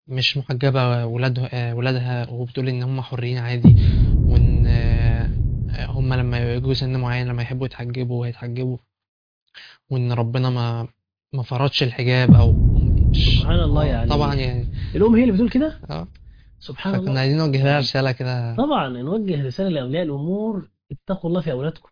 مش محجبة ولادها ولادها وبتقول إن هم حرين عادي وإن آه، هم لما يجوا سن معين لما يحبوا يتحجبوا هيتحجبوا وإن ربنا ما ما فرضش الحجاب أو مش سبحان الله آه، يعني طبعا يعني الأم هي اللي بتقول كده اه سبحان فكنا الله عايزين نوجه لها رسالة كده طبعا نوجه رسالة لأولياء الأمور اتقوا الله في أولادكم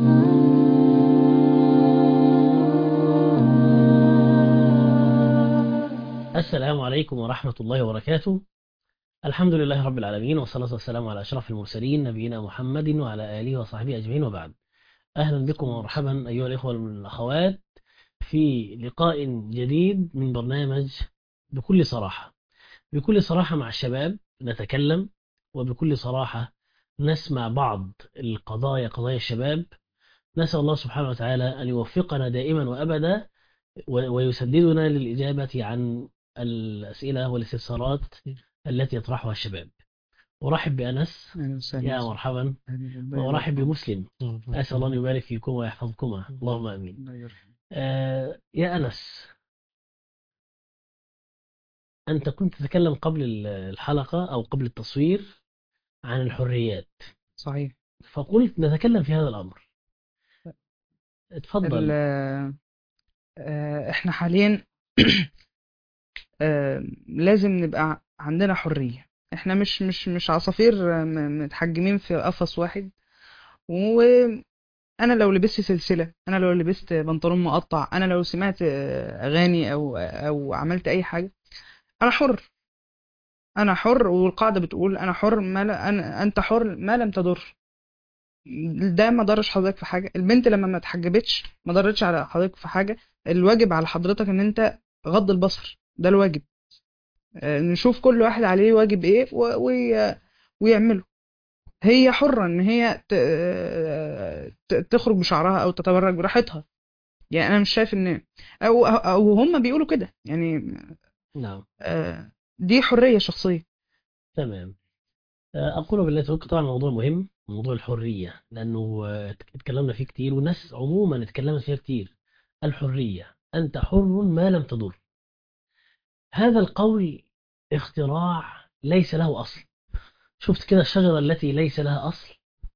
السلام عليكم ورحمة الله وبركاته الحمد لله رب العالمين والصلاة والسلام على أشرف المرسلين نبينا محمد وعلى آله وصحبه أجمعين وبعد أهلا بكم ومرحبا أيها الإخوة والأخوات في لقاء جديد من برنامج بكل صراحة بكل صراحة مع الشباب نتكلم وبكل صراحة نسمع بعض القضايا قضايا الشباب نسأل الله سبحانه وتعالى أن يوفقنا دائما وأبدا و- ويسددنا للإجابة عن الأسئلة والاستفسارات التي يطرحها الشباب أرحب بأنس أهلا وسهلا يا مرحبا أهلا بالله. وأرحب بمسلم آه، أسأل الله أن يبارك فيكم ويحفظكما اللهم آمين الله يرحمه. آه يا أنس أنت كنت تتكلم قبل ال- الحلقة أو قبل التصوير عن الحريات صحيح فقلت نتكلم في هذا الأمر اتفضل ال- آه، احنا حاليا آه، لازم نبقى عندنا حرية احنا مش مش مش عصافير آه، م- متحجمين في قفص واحد وانا لو لبست سلسلة انا لو لبست بنطلون مقطع انا لو سمعت آه، اغاني او او عملت اي حاجة انا حر انا حر والقاعدة بتقول انا حر ما لا أنا انت حر ما لم تضر ده ما ضرش حضرتك في حاجة البنت لما ما اتحجبتش ما ضرتش على حضرتك في حاجة الواجب على حضرتك ان انت غض البصر ده الواجب آه، نشوف كل واحد عليه واجب ايه و- وي- ويعمله هي حرة ان هي ت- آه، ت- تخرج بشعرها او تتبرج براحتها يعني انا مش شايف ان او او هم بيقولوا كده يعني نعم آه، دي حرية شخصية تمام آه، أقول بالله توفيق طبعا موضوع مهم موضوع الحرية لأنه آه، اتكلمنا فيه كتير والناس عموما اتكلمت فيها كتير الحرية أنت حر ما لم تضر هذا القول اختراع ليس له أصل شفت كده الشجرة التي ليس لها أصل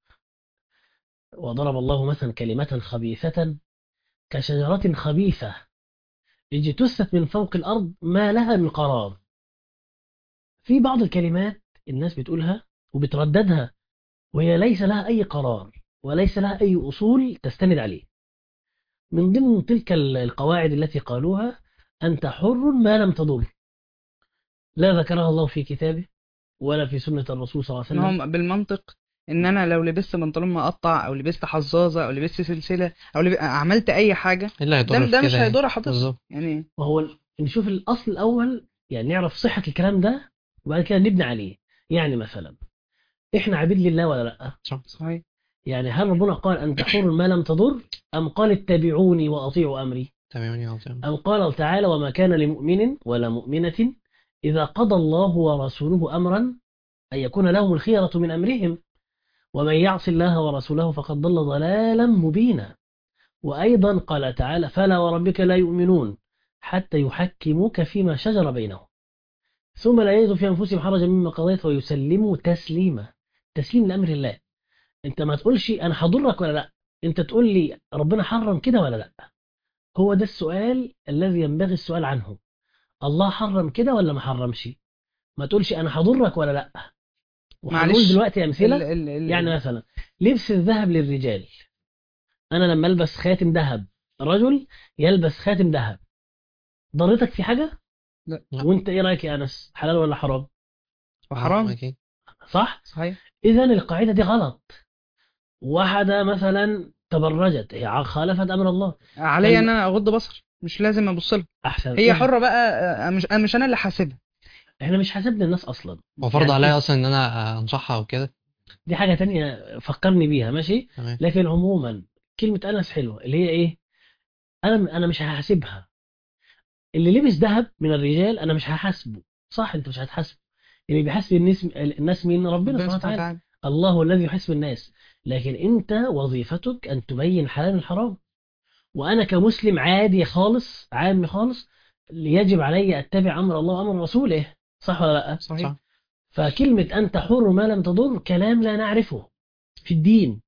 وضرب الله مثلا كلمة خبيثة كشجرة خبيثة اجتثت من فوق الأرض ما لها من قرار في بعض الكلمات الناس بتقولها وبترددها وهي ليس لها أي قرار وليس لها أي أصول تستند عليه من ضمن تلك ال- القواعد التي قالوها أنت حر ما لم تضر لا ذكرها الله في كتابه ولا في سنة الرسول صلى الله عليه ان وسلم هم بالمنطق ان انا لو لبست بنطلون مقطع او لبست حظاظة او لبست سلسلة او لب... عملت اي حاجة ايه اللي هيضر ده في ده مش كده يعني؟ هيضر حضرتك بالظبط يعني وهو ال- نشوف الأصل الأول يعني نعرف صحة الكلام ده وبعد كده نبني عليه يعني مثلا إحنا عبيد لله ولا لأ صحيح يعني هل ربنا قال أنت حر ما لم تضر أم قال اتبعوني وأطيعوا أمري تمام يا عظيم أم قال تعالى وما كان لمؤمن ولا مؤمنة إذا قضى الله ورسوله أمرا أن يكون لهم الخيرة من أمرهم ومن يعص الله ورسوله فقد ضل ضلالا مبينا وأيضا قال تعالى فلا وربك لا يؤمنون حتى يحكموك فيما شجر بينهم ثم لا يجدوا في أنفسهم حرجا مما قضيت ويسلموا تسليما تسليم لأمر الله أنت ما تقولش أنا هضرك ولا لا أنت تقول لي ربنا حرم كده ولا لا هو ده السؤال الذي ينبغي السؤال عنه الله حرم كده ولا ما حرمش ما تقولش انا هضرك ولا لا وهنقول معلش. دلوقتي امثله ال... ال... ال... يعني مثلا لبس الذهب للرجال انا لما البس خاتم ذهب رجل يلبس خاتم ذهب ضرتك في حاجه لا. لا. وانت ايه رايك يا انس حلال ولا حرام وحرام اكيد صح صحيح اذا القاعده دي غلط واحده مثلا تبرجت هي خالفت امر الله عليا طيب. ان انا اغض بصر مش لازم ابص لها احسن هي إحنا- حرة بقى آه، مش آه، مش انا اللي حاسبها احنا مش حاسبنا الناس اصلا هو فرض يعني عليا اصلا ان انا انصحها وكده دي حاجه تانية فكرني بيها ماشي تمام لكن عموما كلمة أنس حلوة اللي هي إيه؟ أنا أنا مش هحاسبها. اللي لبس ذهب من الرجال أنا مش هحاسبه، صح أنت مش هتحاسبه. اللي بيحاسب الناس الناس مين؟ ربنا ربنا سبحانه سبحانه وتعالى. وتعالى الله هو الذي يحاسب الناس. لكن أنت وظيفتك أن تبين الحلال من الحرام. وأنا كمسلم عادي خالص عامي خالص يجب علي أتبع أمر الله وأمر رسوله. صح ولا لا صحيح صح. فكلمة أنت حر ما لم تضر كلام لا نعرفه في الدين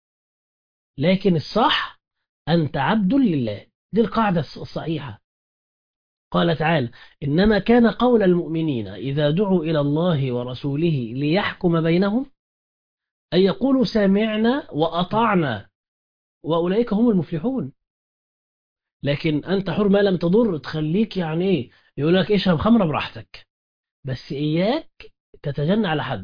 لكن الصح أنت عبد لله دي القاعدة الص- الصحيحة قال تعالى إنما كان قول المؤمنين إذا دعوا إلى الله ورسوله ليحكم بينهم أن يقولوا سمعنا وأطعنا وأولئك هم المفلحون لكن أنت حر ما لم تضر تخليك يعني إيه يقول لك اشرب خمرة براحتك بس إياك تتجنى على حد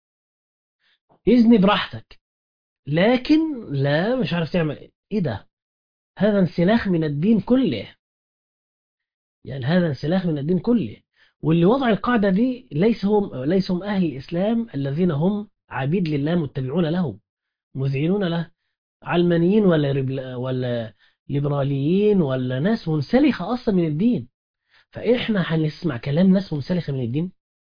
إذني براحتك لكن لا مش عارف تعمل إيه إيه ده هذا انسلاخ من الدين كله يعني هذا انسلاخ من الدين كله واللي وضع القاعدة دي ليس هم ليس هم أهل الإسلام الذين هم عبيد لله متبعون له مذعنون له علمانيين ولا ربل ولا ليبراليين ولا ناس منسلخة أصلا من الدين فإحنا هنسمع كلام ناس منسلخة من الدين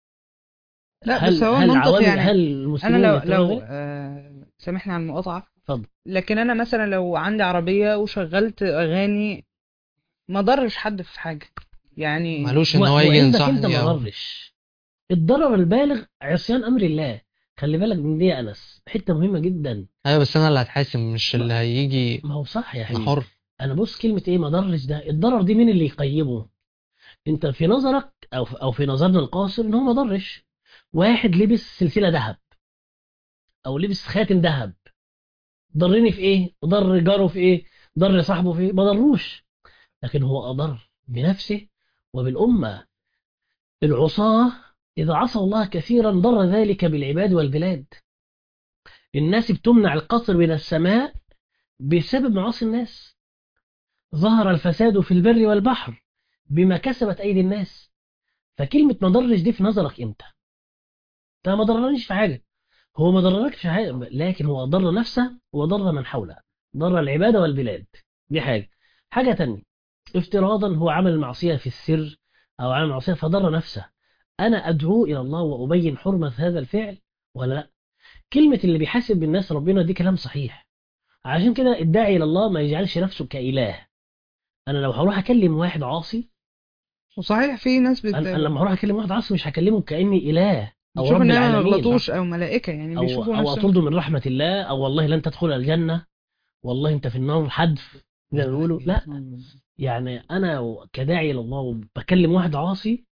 لا هل بس هو هل المنطق عوام- يعني هل انا المسلمين لو يتبعون لو ذلك؟ آه سامحني على المقاطعه اتفضل لكن انا مثلا لو عندي عربيه وشغلت اغاني ما ضرش حد في حاجه يعني مالوش ان و- هو يجي وعندك انت ينصحني ما او ضرش الضرر البالغ عصيان امر الله خلي بالك من دي يا انس حته مهمه جدا ايوه بس انا اللي هتحاسب مش اللي هيجي ما هو صح يا أنا حبيبي حر انا بص كلمه ايه ما ضرش ده الضرر دي مين اللي يقيمه انت في نظرك او او في نظرنا القاصر ان هو ما ضرش واحد لبس سلسله ذهب او لبس خاتم ذهب ضرني في ايه ضر جاره في ايه ضر صاحبه في ايه ما ضروش لكن هو اضر بنفسه وبالامه العصاه اذا عصوا الله كثيرا ضر ذلك بالعباد والبلاد الناس بتمنع القطر من السماء بسبب معاصي الناس ظهر الفساد في البر والبحر بما كسبت أيدي الناس فكلمة ما ضرش دي في نظرك أنت ده ما ضرنيش في حاجة هو ما ضرركش في حاجة لكن هو ضر نفسه وضر من حوله ضر العبادة والبلاد دي حاجة حاجة تانية افتراضا هو عمل المعصية في السر أو عمل معصية فضر نفسه أنا أدعو إلى الله وأبين حرمة هذا الفعل ولا لا كلمة اللي بيحاسب الناس ربنا دي كلام صحيح عشان كده الداعي إلى الله ما يجعلش نفسه كإله أنا لو هروح أكلم واحد عاصي وصحيح في ناس بت... أنا أنا لما هروح أكلم واحد عاصي مش هكلمه كأني إله أو بيشوفوا رب ان انا ما العالمين غلطوش او ملائكه يعني أو, بيشوفوا أو نفسهم أطرده من رحمة الله أو والله لن تدخل الجنة والله أنت في النار حدف زي ما بيقولوا لا يعني أنا كداعي إلى الله وبكلم واحد عاصي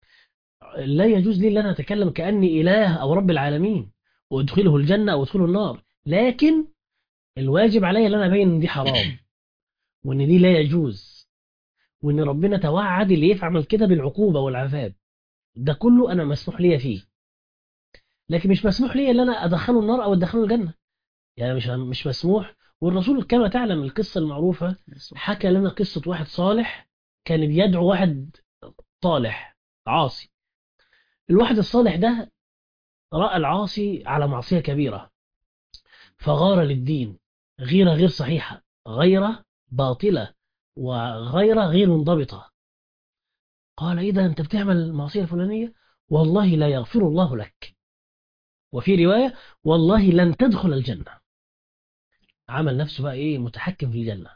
لا يجوز لي أن أنا أتكلم كأني إله أو رب العالمين وأدخله الجنة أو أدخله النار لكن الواجب علي أن أنا أبين إن دي حرام وإن دي لا يجوز وإن ربنا توعد اللي يفعل كده بالعقوبة والعذاب ده كله أنا مسموح لي فيه لكن مش مسموح لي ان انا ادخله النار او ادخله الجنه يعني مش مش مسموح والرسول كما تعلم القصه المعروفه حكى لنا قصه واحد صالح كان بيدعو واحد طالح عاصي الواحد الصالح ده راى العاصي على معصيه كبيره فغار للدين غيره غير صحيحه غيره باطله وغيره غير منضبطه قال ايه ده انت بتعمل المعصيه الفلانيه والله لا يغفر الله لك وفي رواية والله لن تدخل الجنة عمل نفسه بقى إيه متحكم في الجنة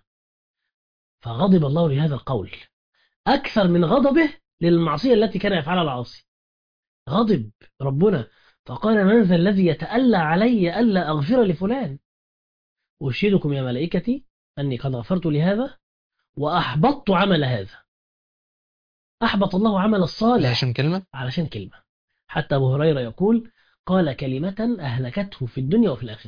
فغضب الله لهذا القول أكثر من غضبه للمعصية التي كان يفعلها العاصي غضب ربنا فقال من ذا الذي يتألى علي ألا أغفر لفلان أشهدكم يا ملائكتي أني قد غفرت لهذا وأحبطت عمل هذا أحبط الله عمل ده الصالح عشان كلمة علشان كلمة حتى أبو هريرة يقول قال كلمة أهلكته في الدنيا وفي الآخرة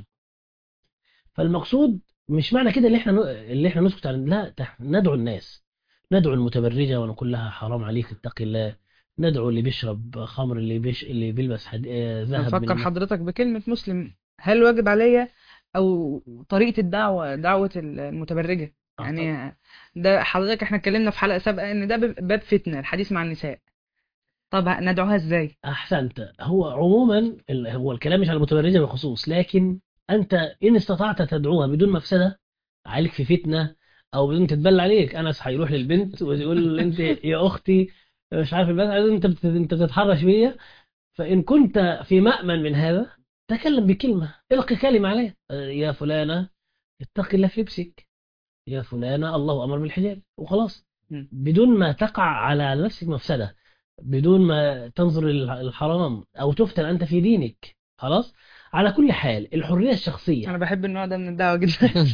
فالمقصود مش معنى كده اللي احنا اللي احنا نسكت عن لا ده ندعو الناس ندعو المتبرجة ونقول لها حرام عليك اتقي الله ندعو اللي بيشرب خمر اللي بيش اللي بيلبس حد... آه، ذهب نفكر بالم- حضرتك بكلمة مسلم هل واجب عليا أو طريقة الدعوة دعوة المتبرجة آه، يعني ده حضرتك احنا اتكلمنا في حلقة سابقة إن ده باب باب فتنة الحديث مع النساء طب ندعوها ازاي؟ أحسنت هو عموما ال- هو الكلام مش على المتبرجة بالخصوص لكن أنت إن استطعت تدعوها بدون مفسدة عليك في فتنة أو بدون تتبلى عليك أنس هيروح للبنت ويقول أنت يا أختي مش عارف البنت أنت بت- أنت بتتحرش بيا فإن كنت في مأمن من هذا تكلم بكلمة القي كلمة عليها آه، يا فلانة اتق الله في لبسك يا فلانة الله أمر بالحجاب وخلاص م. بدون ما تقع على نفسك مفسدة بدون ما تنظر للحرام أو تفتن أنت في دينك خلاص على كل حال الحرية الشخصية انا بحب النوع ده من الدعوه جدا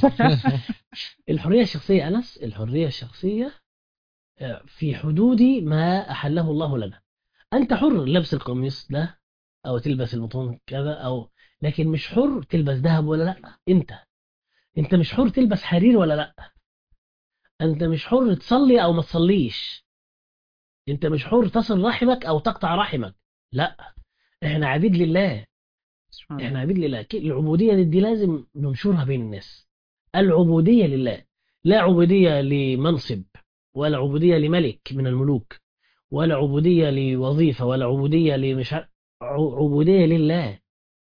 الحرية الشخصية أنس الحرية الشخصية آه، في حدود ما أحله الله لنا أنت حر لبس القميص ده أو تلبس البطون كذا أو لكن مش حر تلبس ذهب ولا لا أنت أنت مش حر تلبس حرير ولا لا أنت مش حر تصلي أو ما تصليش أنت مش حر تصل رحمك أو تقطع رحمك لا إحنا عبيد لله سبحان الله. احنا عبيد لله ك- العبودية دي لازم ننشرها بين الناس العبودية لله لا عبودية لمنصب ولا عبودية لملك من الملوك ولا عبودية لوظيفة ولا عبودية لمش ع- ع- عبودية لله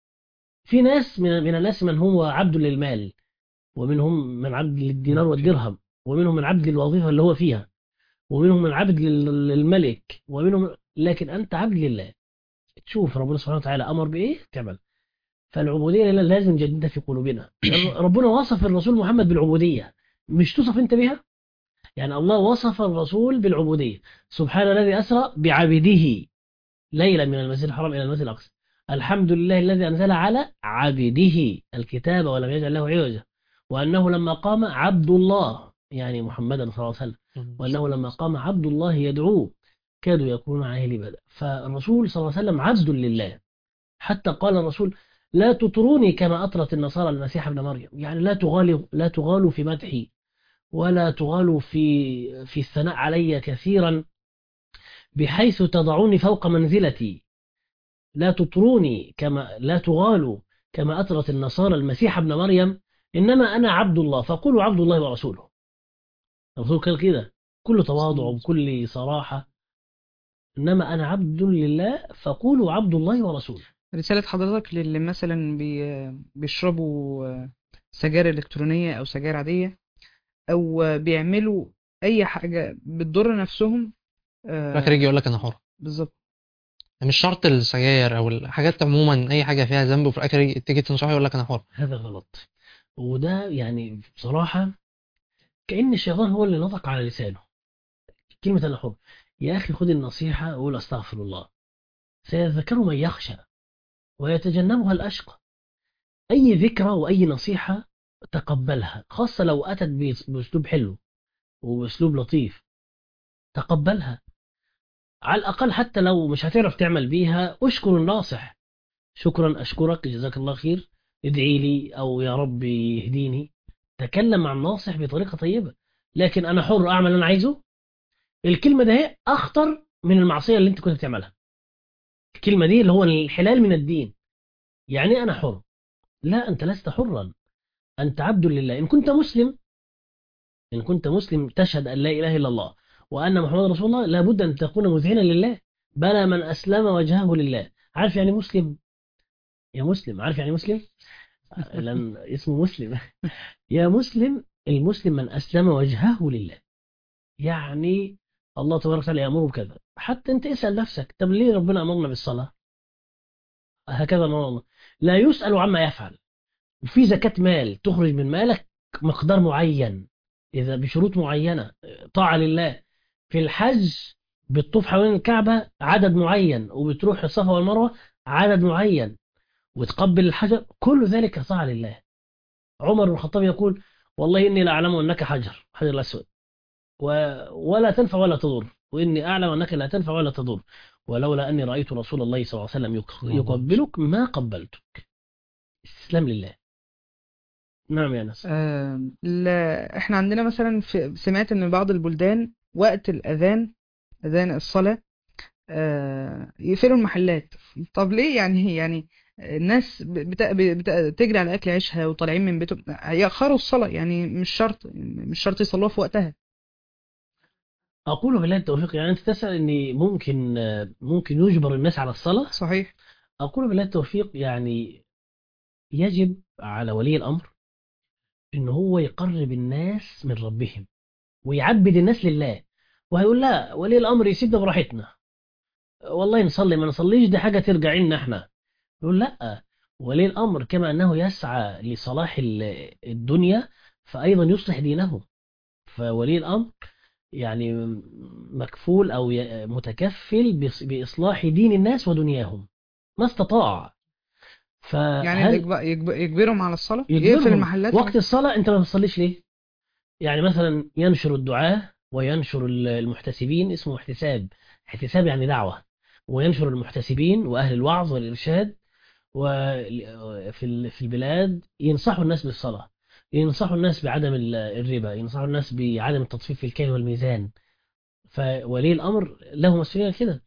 في ناس من من الناس من هو عبد للمال ومنهم من عبد للدينار والدرهم ومنهم من عبد للوظيفة اللي هو فيها ومنهم من عبد لل- للملك ومنهم لكن أنت عبد لله تشوف ربنا سبحانه وتعالى أمر بإيه تعمل فالعبودية لله لازم نجددها في قلوبنا لأن ربنا وصف الرسول محمد بالعبودية مش توصف أنت بها يعني الله وصف الرسول بالعبودية سبحان الذي أسرى بعبده ليلا من المسجد الحرام إلى المسجد الأقصى الحمد لله الذي أنزل على عبده الكتاب ولم يجعل له عوجا وأنه لما قام عبد الله يعني محمدا صلى الله عليه وسلم وأنه لما قام عبد الله يدعوه كادوا يكونون عليه لبدا فالرسول صلى الله عليه وسلم عبد لله حتى قال الرسول لا تطروني كما أطرت النصارى المسيح ابن مريم يعني لا تغالوا لا تغالوا في مدحي ولا تغالوا في في الثناء علي كثيرا بحيث تضعوني فوق منزلتي لا تطروني كما لا تغالوا كما أطرت النصارى المسيح ابن مريم إنما أنا عبد الله فقولوا عبد الله ورسوله الرسول قال كده كل تواضع وكل صراحة إنما أنا عبد لله فقولوا عبد الله ورسوله رسالة حضرتك للي مثلا بي... بيشربوا سجاير إلكترونية أو سجاير عادية أو بيعملوا أي حاجة بتضر نفسهم آه، في الاخر يجي يقول لك انا حر بالظبط مش شرط السجاير او الحاجات عموما اي حاجه فيها ذنب وفي الاخر يجي- تيجي تنصحه يقول لك انا حر هذا غلط وده يعني بصراحة كأن الشيطان هو اللي نطق على لسانه كلمة أنا حر يا أخي خد النصيحة وقول أستغفر الله سيذكر من يخشى ويتجنبها الأشقى أي ذكرى وأي نصيحة تقبلها خاصة لو أتت بأس- بأسلوب حلو وبأسلوب لطيف تقبلها على الأقل حتى لو مش هتعرف تعمل بيها أشكر الناصح شكرا أشكرك جزاك الله خير ادعي لي أو يا رب يهديني تكلم مع الناصح بطريقة طيبة لكن أنا حر أعمل اللي أنا عايزه الكلمة ده هي أخطر من المعصية اللي أنت كنت بتعملها الكلمة دي اللي هو الحلال من الدين يعني أنا حر لا أنت لست حرا أنت عبد لله إن كنت مسلم إن كنت مسلم تشهد أن لا إله إلا الله وأن محمد رسول الله لابد أن تكون مذهنا لله بلى من أسلم وجهه لله عارف يعني مسلم يا مسلم عارف يعني مسلم لأن اسمه مسلم يا مسلم المسلم من أسلم وجهه لله يعني الله تبارك وتعالى يأمره بكذا حتى أنت اسأل نفسك طب ليه ربنا أمرنا بالصلاة هكذا أمر الله لا يسأل عما يفعل وفي زكاة مال تخرج من مالك مقدار معين إذا بشروط معينة طاعة لله في الحج بتطوف حوالين الكعبة عدد معين وبتروح الصفا والمروة عدد معين وتقبل الحجر كل ذلك طاعة لله عمر بن الخطاب يقول والله إني لأعلم أنك حجر حجر الأسود و... ولا تنفع ولا تضر وإني أعلم أنك لا تنفع ولا تضر ولولا أني رأيت رسول الله صلى الله عليه وسلم يق- يقبلك ما قبلتك استسلام لله نعم يا ناس آه، لا احنا عندنا مثلا في سمعت ان بعض البلدان وقت الاذان اذان الصلاة آه، يقفلوا المحلات طب ليه يعني يعني الناس بت- بت- بتجري على اكل عيشها وطالعين من بيتهم يأخروا الصلاة يعني مش شرط مش شرط يصلوها في وقتها أقول بالله التوفيق يعني أنت تسأل إني ممكن ممكن يجبر الناس على الصلاة صحيح أقول بالله التوفيق يعني يجب على ولي الأمر إن هو يقرب الناس من ربهم ويعبد الناس لله وهيقول لا ولي الأمر يسيبنا براحتنا والله نصلي ما نصليش دي حاجة ترجع لنا احنا يقول لا ولي الأمر كما أنه يسعى لصلاح ال- الدنيا فأيضا يصلح دينه فولي الأمر يعني مكفول أو ي- متكفل بإص- بإصلاح دين الناس ودنياهم ما استطاع يعني فهل الإجبار يجب- يجبرهم على الصلاة يجبرهم. يقفل المحلات وقت الصلاة أنت ما بتصليش ليه؟ يعني مثلا ينشر الدعاة وينشر المحتسبين اسمه احتساب احتساب يعني دعوة وينشر المحتسبين وأهل الوعظ والإرشاد وفي ال- في البلاد ينصحوا الناس بالصلاة ينصحوا الناس بعدم ال- الربا ينصحوا الناس بعدم التطفيف في الكيل والميزان فولي الأمر له مسؤولية كده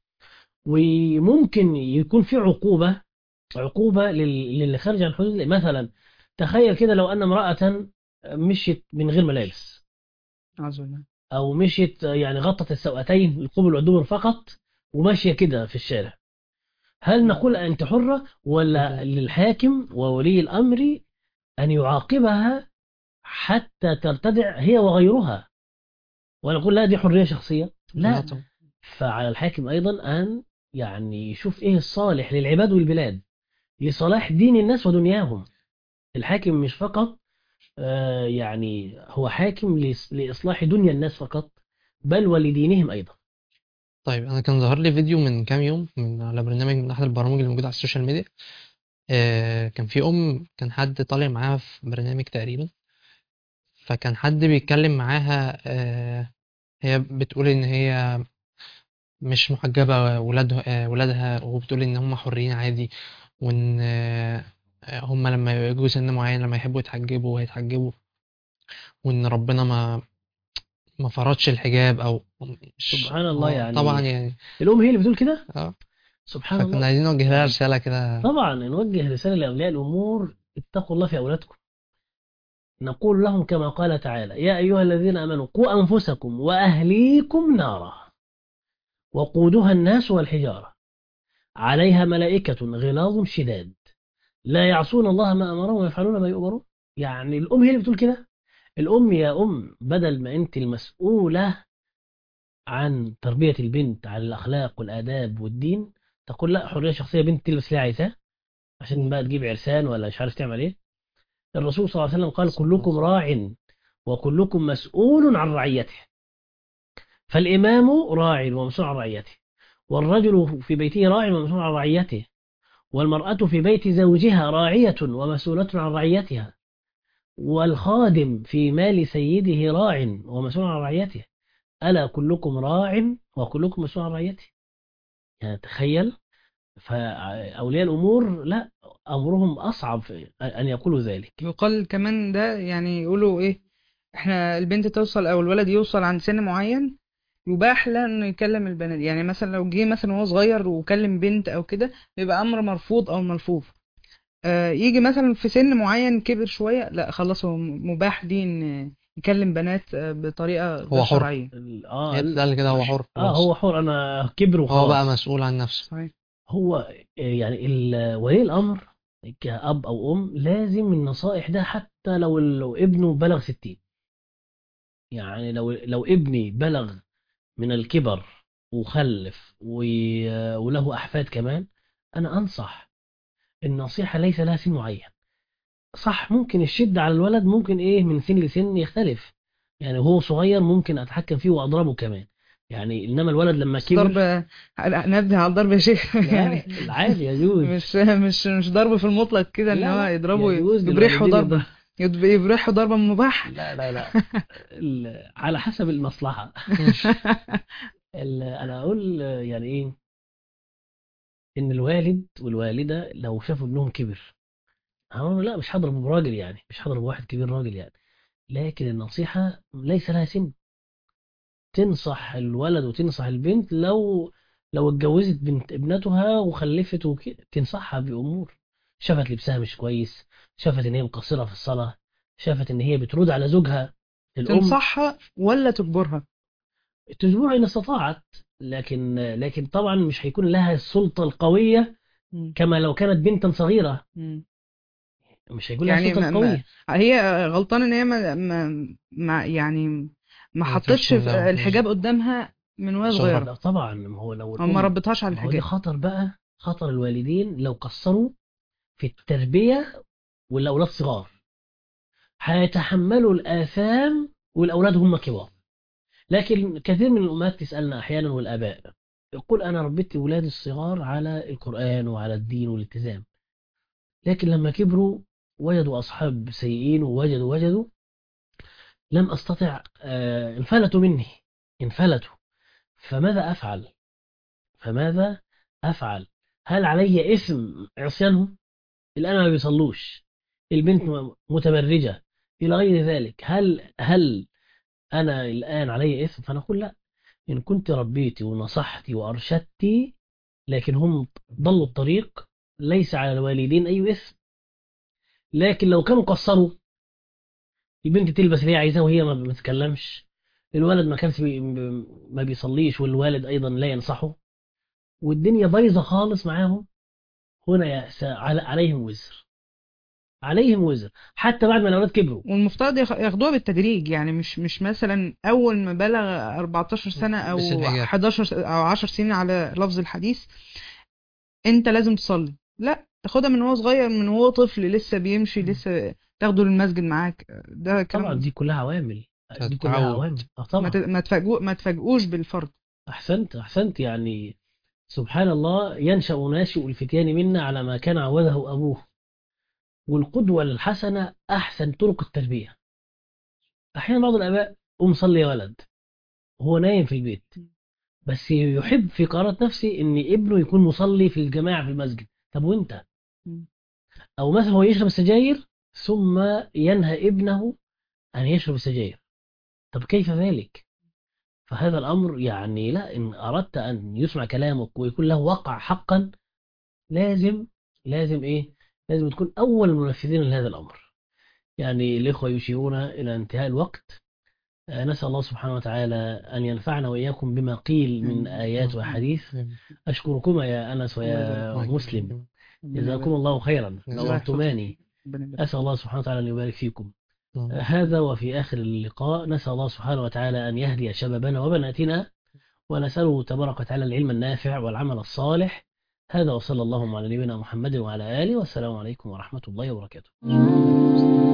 وممكن يكون في عقوبة عقوبة لل- للي خارج عن حدود مثلا تخيل كده لو أن امرأة مشيت من غير ملابس أعوذ بالله او مشيت يعني غطت السوأتين القبل والدبر فقط وماشيه كده في الشارع هل نقول انت حره ولا للحاكم وولي الامر ان يعاقبها حتى ترتدع هي وغيرها ونقول لا دي حريه شخصيه لا طبعا. فعلى الحاكم ايضا ان يعني يشوف ايه الصالح للعباد والبلاد لصلاح دين الناس ودنياهم الحاكم مش فقط آه، يعني هو حاكم لإص- لإصلاح دنيا الناس فقط بل ولدينهم أيضا طيب انا كان ظهر لي فيديو من كام يوم من على برنامج من احد البرامج اللي موجوده على السوشيال ميديا آه كان في ام كان حد طالع معاها في برنامج تقريبا فكان حد بيتكلم معاها آه هي بتقول ان هي مش محجبه ولادها آه ولادها وبتقول ان هم حرين عادي وان آه هم لما يجوا سن معين لما يحبوا يتحجبوا هيتحجبوا وان ربنا ما ما فرضش الحجاب او مش سبحان الله آه، يعني طبعا يعني الأم هي اللي بتقول كده اه سبحان فكنا الله عايزين نوجه لها رسالة كده طبعا نوجه رسالة لأولياء الأمور اتقوا الله في أولادكم نقول لهم كما قال تعالى يا أيها الذين آمنوا قوا أنفسكم وأهليكم نارا وقودها الناس والحجارة عليها ملائكة غلاظ شداد لا يعصون الله ما أمرهم ويفعلون ما يؤمرون يعني الأم هي اللي بتقول كده الأم يا أم بدل ما أنت المسؤولة عن تربية البنت على الأخلاق والآداب والدين تقول لا حرية شخصية بنت تلبس اللي عايزاه عشان بقى تجيب عرسان ولا مش عارف تعمل ايه الرسول صلى الله عليه وسلم قال كلكم راع وكلكم مسؤول عن رعيته فالإمام راع ومسؤول عن رعيته والرجل في بيته راع ومسؤول عن رعيته والمرأة في بيت زوجها راعية ومسؤولة عن رعيتها والخادم في مال سيده راع ومسؤول عن رعيته ألا كلكم راع وكلكم مسؤول عن رعيته يعني تخيل فأولياء الأمور لا أمرهم أصعب في أن يقولوا ذلك يقال كمان ده يعني يقولوا ايه احنا البنت توصل او الولد يوصل عند سن معين يباح له انه يكلم البنات يعني مثلا لو جه مثلا وهو صغير وكلم بنت او كده بيبقى امر مرفوض او ملفوظ آه يجي مثلا في سن معين كبر شوية لا خلاص هو مباح ليه ان يكلم بنات آه، بطريقة غير هو حر. شرعية ال- اه هي ال- بتتقال كده هو حر اه خلاص. هو حر أنا كبر هو وخلاص بقى مسؤول عن نفسه صحيح هو يعني ال- ولي الأمر كأب أو أم لازم النصائح ده حتى لو لو ابنه بلغ ستين يعني لو لو ابني بلغ من الكبر وخلف و- وله أحفاد كمان أنا أنصح النصيحة ليس لها سن معين صح ممكن الشدة على الولد ممكن إيه من سن لسن يختلف يعني هو صغير ممكن أتحكم فيه وأضربه كمان يعني إنما الولد لما بس كبر ضرب نبه على الضرب يا شيخ يعني لا، عادي يجوز مش مش مش ضرب في المطلق كده ان لا، هو لا، يضربه يجوز يبرحه للوالدين ضربة يض- يبرحه ضربة مباح لا لا لا ال- على حسب المصلحة ال- أنا أقول يعني إيه إن الوالد والوالدة لو شافوا ابنهم كبر هقول لا مش هضرب راجل يعني مش هضرب واحد كبير راجل يعني لكن النصيحة ليس لها سن تنصح الولد وتنصح البنت لو لو اتجوزت بنت ابنتها وخلفت وكده تنصحها بأمور شافت لبسها مش كويس شافت ان هي مقصرة في الصلاة شافت ان هي بترد على زوجها الأم تنصحها ولا تجبرها تجبرها إن استطاعت لكن لكن طبعا مش هيكون لها السلطة القوية مم. كما لو كانت بنتا صغيرة مم. مش هيكون لها يعني السلطة ما- ما- القوية هي غلطانة ان هي ما, ما, ما يعني ما ما حطتش ترسم لها. في الحجاب قدامها من وهي صغيرة. صغيرة لا طبعا ما هو لو او ما الأم ربطهاش على ما هو دي الحجاب خطر بقى خطر الوالدين لو قصروا في التربية والأولاد صغار هيتحملوا الآثام والأولاد هم كبار لكن كثير من الأمهات تسألنا أحيانا والآباء يقول أنا ربيت أولادي الصغار على القرآن وعلى الدين والالتزام لكن لما كبروا وجدوا أصحاب سيئين ووجدوا وجدوا لم أستطع آه، انفلتوا مني انفلتوا فماذا أفعل فماذا أفعل هل علي إثم عصيانهم الآن ما بيصلوش البنت م- متبرجة إلى غير ذلك هل هل أنا الآن علي إثم فنقول لا إن كنت ربيتي ونصحتي وأرشدتي لكن هم ضلوا الطريق ليس على الوالدين أي إثم لكن لو كانوا قصروا البنت تلبس اللي هي عايزاه وهي ما بتتكلمش الولد ما كانش بي ما بيصليش والوالد أيضا لا ينصحه والدنيا بايظة خالص معاهم هنا يأس على- عليهم وزر عليهم وزر حتى بعد ما الأولاد كبروا والمفترض ياخ- ياخدوها بالتدريج يعني مش مش مثلا اول ما بلغ 14 سنه او بس الحجاب. 11 س- او 10 سنين على لفظ الحديث انت لازم تصلي لا تاخدها من هو صغير من هو طفل لسه بيمشي لسه تاخده للمسجد معاك ده طبعا كلام دي كلها عوامل دي كلها تعود. عوامل اه ما طبعا ت- ما تفاجئو ما تفاجئوش بالفرض أحسنت أحسنت يعني سبحان الله ينشأ ناشئ الفتيان منا على ما كان عوده أبوه والقدوة الحسنة أحسن طرق التربية أحيانا بعض الآباء قوم صلي يا ولد وهو نايم في البيت بس يحب في قرارة نفسه إن ابنه يكون مصلي في الجماعة في المسجد طب وأنت مم. أو مثلا هو يشرب السجاير ثم ينهى ابنه أن يشرب السجاير طب كيف ذلك فهذا الأمر يعني لا إن أردت أن يسمع كلامك ويكون له وقع حقا لازم لازم إيه لازم تكون أول المنفذين لهذا الأمر يعني الإخوة يشيرون إلى انتهاء الوقت آه، نسأل الله سبحانه وتعالى أن ينفعنا وإياكم بما قيل من آمين. آيات وحديث أشكركما يا أنس ويا مسلم جزاكم الله خيرا نورتماني ربنا يبارك. أسأل الله سبحانه وتعالى أن يبارك فيكم الله. هذا وفي آخر اللقاء نسأل الله سبحانه وتعالى أن يهدي شبابنا وبناتنا ونسأله تبارك وتعالى العلم النافع والعمل الصالح هذا وصلى الله على نبينا محمد وعلى آله والسلام عليكم ورحمة الله وبركاته